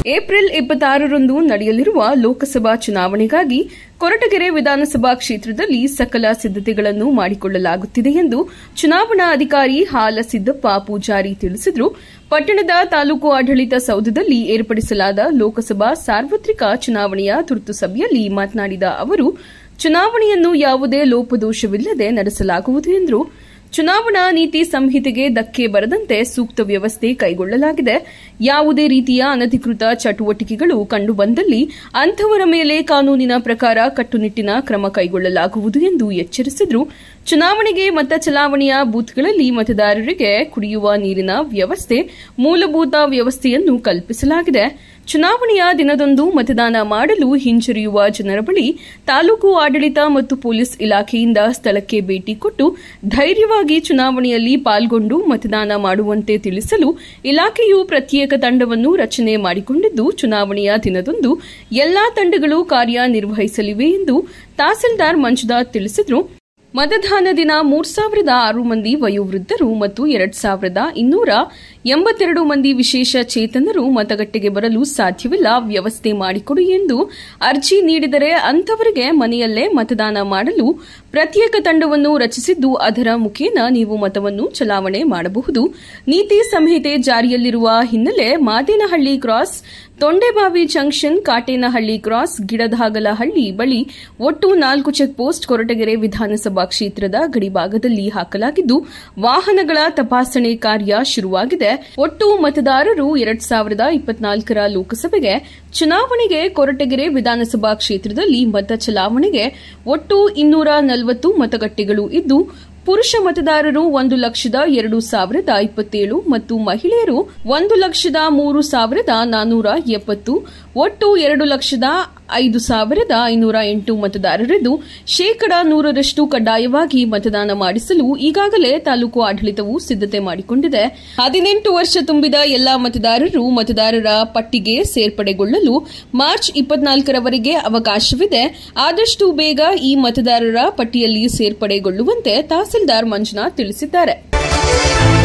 April ಇಪ್ಪತ್ತಾರರಂದು ನಡೆಯಲಿರುವ ಲೋಕಸಭಾ ಚುನಾವಣೆಗಾಗಿ ಕೊರಟಗೆರೆ ವಿಧಾನಸಭಾ ಕ್ಷೇತ್ರದಲ್ಲಿ ಸಕಲ ಸಿದ್ದತೆಗಳನ್ನು ಮಾಡಿಕೊಳ್ಳಲಾಗುತ್ತಿದೆ ಎಂದು ಚುನಾವಣಾ ಅಧಿಕಾರಿ ಹಾಲಸಿದ್ದಪ್ಪ ಪೂಜಾರಿ ತಿಳಿಸಿದರು ಪಟ್ಟಣದ ತಾಲೂಕು ಆಡಳಿತ ಸೌಧದಲ್ಲಿ ಏರ್ಪಡಿಸಲಾದ ಲೋಕಸಭಾ ಸಾರ್ವತ್ರಿಕ ಚುನಾವಣೆಯ ತುರ್ತು ಸಭೆಯಲ್ಲಿ ಮಾತನಾಡಿದ ಅವರು ಚುನಾವಣೆಯನ್ನು ಯಾವುದೇ ಲೋಪದೋಷವಿಲ್ಲದೆ ನಡೆಸಲಾಗುವುದು ಎಂದರು ಚುನಾವಣಾ ನೀತಿ ಸಂಹಿತೆಗೆ ಧಕ್ಕೆ ಬರದಂತೆ ಸೂಕ್ತ ವ್ಯವಸ್ಥೆ ಕೈಗೊಳ್ಳಲಾಗಿದೆ ಯಾವುದೇ ರೀತಿಯ ಅನಧಿಕೃತ ಚಟುವಟಿಕೆಗಳು ಕಂಡುಬಂದಲ್ಲಿ ಅಂಥವರ ಮೇಲೆ ಕಾನೂನಿನ ಪ್ರಕಾರ ಕಟ್ಟುನಿಟ್ಟಿನ ಕ್ರಮ ಕೈಗೊಳ್ಳಲಾಗುವುದು ಎಂದು ಎಚ್ಚರಿಸಿದರು ಚುನಾವಣೆಗೆ ಮತ ಚಲಾವಣೆಯ ಬೂತ್ಗಳಲ್ಲಿ ಮತದಾರರಿಗೆ ಕುಡಿಯುವ ನೀರಿನ ವ್ಯವಸ್ಥೆ ಮೂಲಭೂತ ವ್ಯವಸ್ಥೆಯನ್ನು ಕಲ್ಪಿಸಲಾಗಿದೆ ಚುನಾವಣೆಯ ದಿನದಂದು ಮತದಾನ ಮಾಡಲು ಹಿಂಜರಿಯುವ ಜನರ ಬಳಿ ತಾಲೂಕು ಆಡಳಿತ ಮತ್ತು ಪೊಲೀಸ್ ಇಲಾಖೆಯಿಂದ ಸ್ಥಳಕ್ಕೆ ಭೇಟಿ ಕೊಟ್ಟು ಧೈರ್ಯವಾಗಿ ಚುನಾವಣೆಯಲ್ಲಿ ಪಾಲ್ಗೊಂಡು ಮತದಾನ ಮಾಡುವಂತೆ ತಿಳಿಸಲು ಇಲಾಖೆಯು ಪ್ರತ್ಯೇಕ ತಂಡವನ್ನು ರಚನೆ ಮಾಡಿಕೊಂಡಿದ್ದು ಚುನಾವಣೆಯ ದಿನದಂದು ಎಲ್ಲಾ ತಂಡಗಳು ಕಾರ್ಯನಿರ್ವಹಿಸಲಿವೆ ಎಂದು ತಹಸೀಲ್ದಾರ್ ಮಂಜುನಾಥ್ ತಿಳಿಸಿದರು ಮತದಾನ ದಿನ ಮೂರ್ ಸಾವಿರದ ಆರು ಮಂದಿ ವಯೋವೃದ್ಧರು ಮತ್ತು ಎರಡ್ ಸಾವಿರದ ಇನ್ನೂರ ಎಂಬತ್ತೆರಡು ಮಂದಿ ವಿಶೇಷ ಚೇತನರು ಮತಗಟ್ಟೆಗೆ ಬರಲು ಸಾಧ್ಯವಿಲ್ಲ ವ್ಯವಸ್ಥೆ ಮಾಡಿಕೊಡಿ ಎಂದು ಅರ್ಜಿ ನೀಡಿದರೆ ಅಂಥವರಿಗೆ ಮನೆಯಲ್ಲೇ ಮತದಾನ ಮಾಡಲು ಪ್ರತ್ಯೇಕ ತಂಡವನ್ನು ರಚಿಸಿದ್ದು ಅದರ ಮುಖೇನ ನೀವು ಮತವನ್ನು ಚಲಾವಣೆ ಮಾಡಬಹುದು ನೀತಿ ಸಂಹಿತೆ ಜಾರಿಯಲ್ಲಿರುವ ಹಿನ್ನೆಲೆ Madenahalli cross Tondebavi junction Katenahalli cross Gidadahagalahalli ಬಳಿ ಒಟ್ಟು ನಾಲ್ಕು ಚೆಕ್ ಪೋಸ್ಟ್ ಕೊರಟಗೆರೆ ವಿಧಾನಸಭಾ ಕ್ಷೇತ್ರದ ಗಡಿಭಾಗದಲ್ಲಿ ಹಾಕಲಾಗಿದ್ದು ವಾಹನಗಳ ತಪಾಸಣೆ ಕಾರ್ಯ ಶುರುವಾಗಿದೆ ಒಟ್ಟು ಮತದಾರರು ಎರಡ್ ಸಾವಿರದ ಇಪ್ಪತ್ನಾಲ್ಕರ ಲೋಕಸಭೆಗೆ ಚುನಾವಣೆಗೆ ಕೊರಟಗೆರೆ ವಿಧಾನಸಭಾ ಕ್ಷೇತ್ರದಲ್ಲಿ ಮತ ಚಲಾವಣೆಗೆ ಒಟ್ಟು ಇನ್ನೂರ ನಲವತ್ತು ಮತಗಟ್ಟೆಗಳು ಇದ್ದು ಪುರುಷ ಮತದಾರರು ಒಂದು ಲಕ್ಷದ ಎರಡು ಸಾವಿರದ ಇಪ್ಪತ್ತೇಳು ಮತ್ತು ಮಹಿಳೆಯರು ಒಂದು ಲಕ್ಷದ ಮೂರು ಸಾವಿರದ ನಾನ್ನೂರ ಎಪ್ಪತ್ತು ಒಟ್ಟು ಎರಡು ಲಕ್ಷದ ಐದು ಸಾವಿರದ ಐನೂರ ಎಂಟು ಮತದಾರರಿದ್ದು ಶೇಕಡಾ ನೂರರಷ್ಟು ಕಡ್ಡಾಯವಾಗಿ ಮತದಾನ ಮಾಡಿಸಲು ಈಗಾಗಲೇ ತಾಲೂಕು ಆಡಳಿತವು ಸಿದ್ದತೆ ಮಾಡಿಕೊಂಡಿದೆ ಹದಿನೆಂಟು ವರ್ಷ ತುಂಬಿದ ಎಲ್ಲಾ ಮತದಾರರು ಮತದಾರರ ಪಟ್ಟಿಗೆ ಸೇರ್ಪಡೆಗೊಳ್ಳಲು ಮಾರ್ಚ್ ಇಪ್ಪತ್ನಾಲ್ಕರವರೆಗೆ ಅವಕಾಶವಿದೆ ಆದಷ್ಟು ಬೇಗ ಈ ಮತದಾರರ ಪಟ್ಟಿಯಲ್ಲಿ ಸೇರ್ಪಡೆಗೊಳ್ಳುವಂತೆ ತಹಸೀಲ್ದಾರ್ ಮಂಜುನಾಥ್ ತಿಳಿಸಿದ್ದಾರೆ